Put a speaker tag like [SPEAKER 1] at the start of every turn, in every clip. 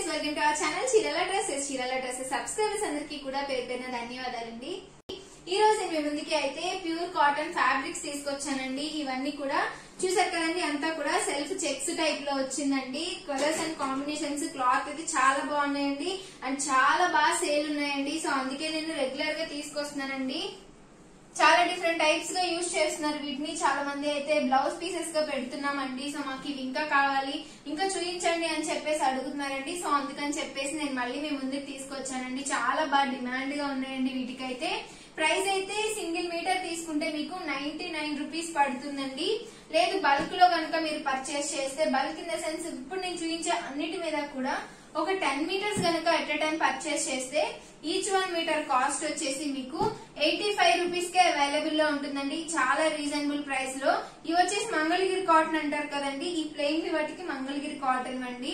[SPEAKER 1] welcome to our channel చీరల dresses చీరల dresses subscribers అందరికీ కూడా పేరు పేరున ధన్యవాదాలండి ఈ రోజు నేను మీ ముందుకి అయితే ప్యూర్ కాటన్ ఫ్యాబ్రిక్స్ తీసుకొచ్చానండి ఇవన్నీ కూడా చూసారు కదండి అంతా కూడా సెల్ఫ్ చెక్స్ టైప్ లో వచ్చిందండి కలర్స్ అండ్ కాంబినేషన్స్ క్లాత్ అయితే చాలా బాగున్నాయండి అండ్ చాలా బాగా సేల్ ఉన్నాయండి సో అందుకే నేను రెగ్యులర్ గా తీసుకొస్తున్నానండి చాలా డిఫరెంట్ టైప్స్ గా యూజ్ చేస్తున్నారు వీటిని చాలా మంది అయితే బ్లౌజ్ పీసెస్ గా పెడుతున్నామండి సో మాకు ఇవి ఇంకా కావాలి ఇంకా చూపించండి అని చెప్పేసి అడుగుతున్నారండి సో అందుకని చెప్పేసి నేను మళ్ళీ మీ ముందుకు తీసుకొచ్చానండి చాలా బాగా డిమాండ్ గా ఉన్నాయండి వీటికైతే ప్రైస్ అయితే సింగిల్ మీటర్ తీసుకుంటే మీకు నైన్టీ నైన్ రూపీస్ పడుతుందండి లేదు బల్క్ లో కనుక మీరు పర్చేస్ చేస్తే బల్క్ ఇన్ ద సెన్స్ ఇప్పుడు నేను చూపించే అన్నిటి మీద కూడా ఒక టెన్ మీటర్స్ కనుక ఎట్ టైం పర్చేస్ చేస్తే ఈచ్ వన్ మీటర్ కాస్ట్ వచ్చేసి మీకు ఎయిటీ ఫైవ్ రూపీస్ కే అవైలబుల్ లో ఉంటుందండి చాలా రీజనబుల్ ప్రైస్ లో ఇవి వచ్చేసి మంగళగిరి కాటన్ అంటారు కదండి ఈ ప్లెయిన్ వాటికి మంగళగిరి కాటన్ అండి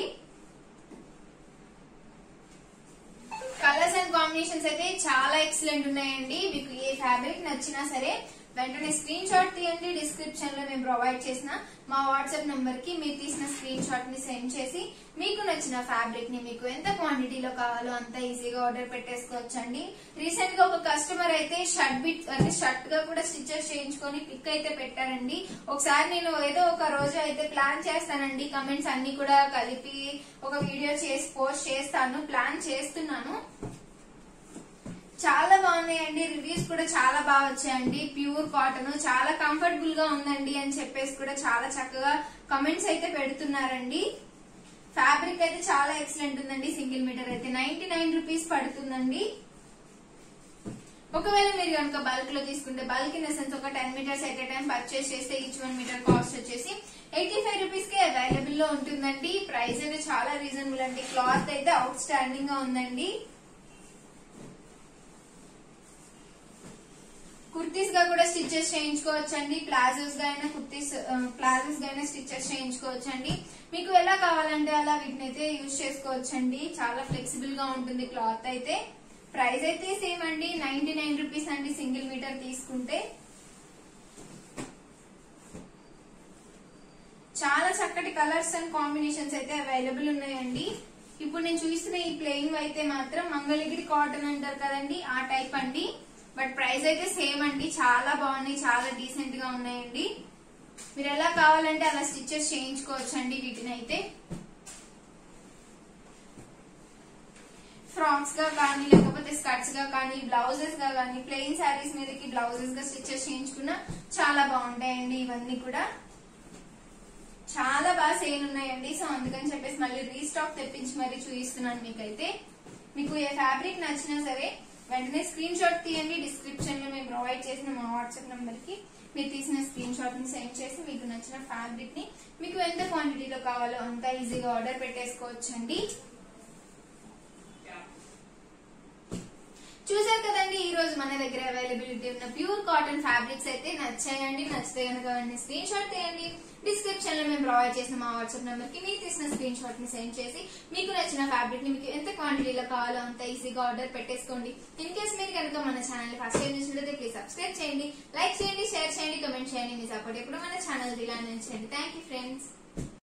[SPEAKER 1] కలర్స్ అండ్ కాంబినేషన్స్ అయితే చాలా ఎక్సలెంట్ ఉన్నాయండి మీకు ఏ ఫ్యాబ్రిక్ నచ్చినా సరే వెంటనే స్క్రీన్ షాట్ తీయండి డిస్క్రిప్షన్ లో మేము ప్రొవైడ్ చేసిన మా వాట్సాప్ నంబర్ కి మీరు తీసిన స్క్రీన్ షాట్ ని సెండ్ చేసి మీకు నచ్చిన ఫ్యాబ్రిక్ ని మీకు ఎంత క్వాంటిటీలో కావాలో అంత ఈజీగా ఆర్డర్ పెట్టేసుకోవచ్చండి రీసెంట్ గా ఒక కస్టమర్ అయితే షర్ట్ బిట్ అంటే షర్ట్ గా కూడా స్టిచెస్ చేయించుకొని పిక్ అయితే పెట్టారండి ఒకసారి నేను ఏదో ఒక రోజు అయితే ప్లాన్ చేస్తానండి కమెంట్స్ అన్ని కూడా కలిపి ఒక వీడియో చేసి పోస్ట్ చేస్తాను ప్లాన్ చేస్తున్నాను చాలా బాగున్నాయండి రివ్యూస్ కూడా చాలా బాగా వచ్చాయండి ప్యూర్ కాటన్ చాలా కంఫర్టబుల్ గా ఉందండి అని చెప్పేసి కూడా చాలా చక్కగా కమెంట్స్ అయితే పెడుతున్నారండి ఫ్యాబ్రిక్ అయితే చాలా ఎక్సలెంట్ ఉందండి సింగిల్ మీటర్ అయితే నైన్టీ నైన్ రూపీస్ పడుతుందండి ఒకవేళ మీరు కనుక బల్క్ లో తీసుకుంటే బల్క్ ఇన్ సెన్స్ ఒక ten meters at time purchase చేస్తే ఈచ్ వన్ మీటర్ కాస్ట్ వచ్చేసి ఎయిటీ ఫైవ్ రూపీస్ కి అవైలబుల్ లో ఉంటుందండి ప్రైస్ అయితే చాలా రీజనబుల్ అండి క్లాత్ అయితే అవుట్ స్టాండింగ్ గా ఉందండి కుర్తీస్ గా కూడా స్టిచెస్ చేయించుకోవచ్చండి ప్లాజోస్ గా అయినా కుర్తీస్ ప్లాజోస్ గా అయినా స్టిచెస్ చేయించుకోవచ్చండి మీకు ఎలా కావాలంటే అలా వీటిని అయితే యూజ్ చేసుకోవచ్చండి చాలా ఫ్లెక్సిబుల్ గా ఉంటుంది క్లాత్ అయితే ప్రైస్ అయితే సేమ్ అండి నైన్టీ నైన్ రూపీస్ అండి సింగిల్ మీటర్ తీసుకుంటే చాలా చక్కటి కలర్స్ అండ్ కాంబినేషన్స్ అయితే అవైలబుల్ ఉన్నాయండి ఇప్పుడు నేను చూస్తున్న ఈ ప్లెయిన్ అయితే మాత్రం మంగళగిరి కాటన్ అంటారు కదండి ఆ టైప్ అండి బట్ ప్రైస్ అయితే సేమ్ అండి చాలా బాగున్నాయి చాలా డీసెంట్ గా ఉన్నాయండి మీరు ఎలా కావాలంటే అలా స్టిచెస్ చేయించుకోవచ్చు అండి వీటిని అయితే ఫ్రాక్స్ గా కానీ లేకపోతే స్కర్ట్స్ గా కానీ బ్లౌజెస్ గా కానీ ప్లెయిన్ శారీస్ మీదకి బ్లౌజెస్ గా స్టిచెస్ చేయించుకున్నా చాలా బాగుంటాయండి ఇవన్నీ కూడా చాలా బాగా సేల్ ఉన్నాయండి సో అందుకని చెప్పేసి మళ్ళీ రీస్టాక్ తెప్పించి మరీ చూపిస్తున్నాను మీకైతే మీకు ఏ ఫ్యాబ్రిక్ నచ్చినా సరే వెంటనే స్క్రీన్ షాట్ తీయండి డిస్క్రిప్షన్ లో మేము ప్రొవైడ్ చేసిన మా వాట్సాప్ నంబర్ కి మీరు తీసిన స్క్రీన్ షాట్ ని సెండ్ చేసి మీకు నచ్చిన ఫ్యాబ్రిక్ ని మీకు ఎంత క్వాంటిటీలో కావాలో అంత ఈజీగా ఆర్డర్ పెట్టేసుకోవచ్చండి చూసారు కదండి ఈ రోజు మన దగ్గర అవైలబిలిటీ ఉన్న ప్యూర్ కాటన్ ఫ్యాబ్రిక్స్ అయితే నచ్చాయండి నచ్చితే కనుక వెంటనే స్క్రీన్ షాట్ తీయండి డిస్క్రిప్షన్ లో మేము ప్రొవైడ్ చేసిన మా వాట్సాప్ నెంబర్ కి మీరు తీసిన స్క్రీన్ షాట్ ని సెండ్ చేసి మీకు నచ్చిన ఫ్యాబ్రిక్ ని మీకు ఎంత క్వాంటిటీలో కావాలో అంత ఈజీగా ఆర్డర్ పెట్టేసుకోండి ఇన్ కేస్ మీరు కనుక మన ఛానల్ ని ఫస్ట్ టైం చూసినట్లయితే ప్లీజ్ సబ్స్క్రైబ్ చేయండి లైక్ చేయండి షేర్ చేయండి కమెంట్ చేయండి మీ సపోర్ట్ ఎప్పుడు మన ఛానల్ ఇలా చేయండి థ్యాంక్ యూ ఫ్రెండ్స్